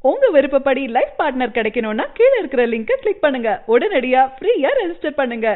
உங்க விருப்பப்படி life partner கிடைக்கணும்னா கீழே இருக்கிற லிங்கை கிளிக் பண்ணுங்க உடனடியா ஃப்ரீயா ரெஜிஸ்டர் பண்ணுங்க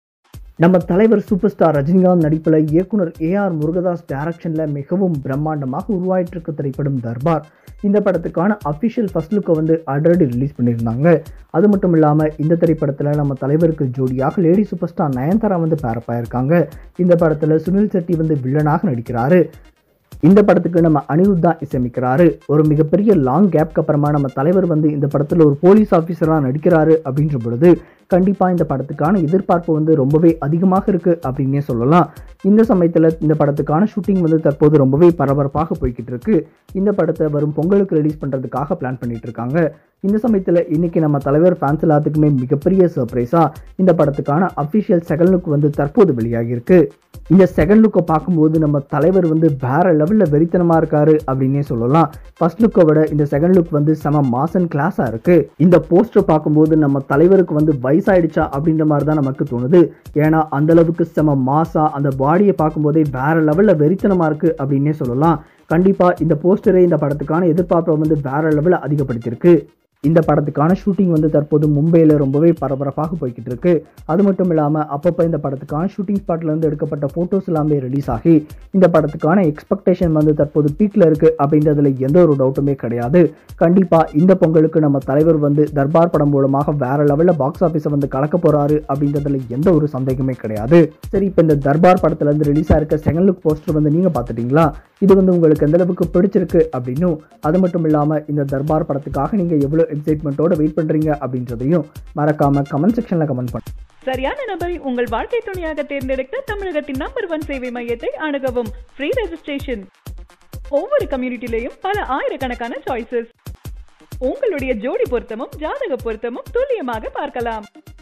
நம்ம தலைவர் சூப்பர் ஸ்டார் ரஜினிகாந்த் நடிப்பில் இயக்குனர் ஏஆர் முருகதாஸ் டைரக்ஷனில் மிகவும் பிரம்மாண்டமாக உருவாயிட்டு இருக்க திரைப்படம் தர்பார் இந்த படத்துக்கான அஃபிஷியல் ஃபர்ஸ்ட் லுக்கை வந்து ஆல்ரெடி ரிலீஸ் பண்ணியிருந்தாங்க அது மட்டும் இல்லாமல் இந்த திரைப்படத்தில் நம்ம தலைவருக்கு ஜோடியாக லேடி சூப்பர் ஸ்டார் நயன்தாரா வந்து பேரப்பாயிருக்காங்க இந்த படத்தில் சுனில் செட்டி வந்து வில்லனாக நடிக்கிறாரு இந்த படத்துக்கு நம்ம அனிருத் தான் இசையமைக்கிறாரு ஒரு மிகப்பெரிய லாங் கேப்க்கு அப்புறமா நம்ம தலைவர் வந்து இந்த படத்தில் ஒரு போலீஸ் ஆஃபீஸராக நடிக்கிறாரு அப்படின்ற பொழுது கண்டிப்பாக இந்த படத்துக்கான எதிர்பார்ப்பு வந்து ரொம்பவே அதிகமாக இருக்குது அப்படின்னே சொல்லலாம் இந்த சமயத்தில் இந்த படத்துக்கான ஷூட்டிங் வந்து தற்போது ரொம்பவே பரபரப்பாக போய்கிட்டு இருக்கு இந்த படத்தை வரும் பொங்கலுக்கு ரிலீஸ் பண்ணுறதுக்காக பிளான் பண்ணிட்டு இருக்காங்க இந்த சமயத்தில் இன்னைக்கு நம்ம தலைவர் ஃபேன்ஸ் எல்லாத்துக்குமே மிகப்பெரிய சர்ப்ரைஸாக இந்த படத்துக்கான அஃபிஷியல் செகண்ட் லுக் வந்து தற்போது வெளியாகியிருக்கு இந்த செகண்ட் லுக்கை பார்க்கும்போது நம்ம தலைவர் வந்து வேற லெவலில் வெறித்தனமாக இருக்காரு அப்படின்னே சொல்லலாம் ஃபர்ஸ்ட் லுக்கை விட இந்த செகண்ட் லுக் வந்து செம மாசன் கிளாஸாக இருக்கு இந்த போஸ்டர் பார்க்கும்போது நம்ம தலைவருக்கு வந்து வயசாயிடுச்சா அப்படின்ற மாதிரி தான் நமக்கு தோணுது ஏன்னா அந்த அளவுக்கு செம மாசா அந்த பாடியை பார்க்கும்போதே வேற லெவலில் வெறித்தனமாக இருக்கு அப்படின்னே சொல்லலாம் கண்டிப்பாக இந்த போஸ்டரே இந்த படத்துக்கான எதிர்பார்ப்பை வந்து வேற லெவலில் அதிகப்படுத்தியிருக்கு இந்த படத்துக்கான ஷூட்டிங் வந்து தற்போது மும்பையில் ரொம்பவே பரபரப்பாக போய்கிட்டு இருக்கு அது மட்டும் இல்லாமல் அப்பப்போ இந்த படத்துக்கான ஷூட்டிங் ஸ்பாட்லேருந்து எடுக்கப்பட்ட ஃபோட்டோஸ் எல்லாமே ரிலீஸ் ஆகி இந்த படத்துக்கான எக்ஸ்பெக்டேஷன் வந்து தற்போது பீக்கில் இருக்குது அப்படின்றதுல எந்த ஒரு டவுட்டுமே கிடையாது கண்டிப்பாக இந்த பொங்கலுக்கு நம்ம தலைவர் வந்து தர்பார் படம் மூலமாக வேற லெவலில் பாக்ஸ் ஆஃபீஸை வந்து கலக்க போகிறாரு அப்படின்றதுல எந்த ஒரு சந்தேகமே கிடையாது சரி இப்போ இந்த தர்பார் படத்துலேருந்து ரிலீஸ் ஆயிருக்க செகண்ட் லுக் போஸ்டர் வந்து நீங்கள் பார்த்துட்டீங்களா இது வந்து உங்களுக்கு எந்த அளவுக்கு பிடிச்சிருக்கு அப்படின்னும் அது மட்டும் இல்லாமல் இந்த தர்பார் படத்துக்காக நீங்கள் எவ்வளோ எக்ஸைட்மெண்ட்டோட வெயிட் பண்ணுறீங்க அப்படின்றதையும் மறக்காமல் கமெண்ட் செக்ஷனில் கமெண்ட் பண்ணுங்க சரியான நபரை உங்கள் வாழ்க்கை துணையாக தேர்ந்தெடுக்க தமிழகத்தின் நம்பர் ஒன் சேவை மையத்தை அணுகவும் ஃப்ரீ ரெஜிஸ்ட்ரேஷன் ஒவ்வொரு கம்யூனிட்டிலையும் பல ஆயிரக்கணக்கான சாய்ஸஸ் உங்களுடைய ஜோடி பொருத்தமும் ஜாதக பொருத்தமும் துல்லியமாக பார்க்கலாம்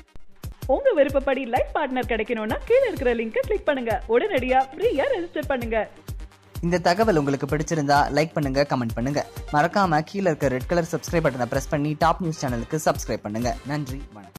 உங்க விருப்பப்படி லைஃப் பார்ட்னர் கிடைக்கணும்னா கீழே இருக்கிற லிங்கை கிளிக் பண்ணுங்க உடனடியா ஃப்ரீயா ரெஜிஸ்டர் பண்ணுங்க இந்த தகவல் உங்களுக்கு பிடிச்சிருந்தா லைக் பண்ணுங்க கமெண்ட் பண்ணுங்க மறக்காம கீழே இருக்க ரெட் கலர் சப்ஸ்கிரைப் பட்டனை பிரஸ் பண்ணி டாப் நியூஸ் சேனலுக்கு சப்ஸ்கிரைப் பண்ணுங்க நன்றி வணக்கம்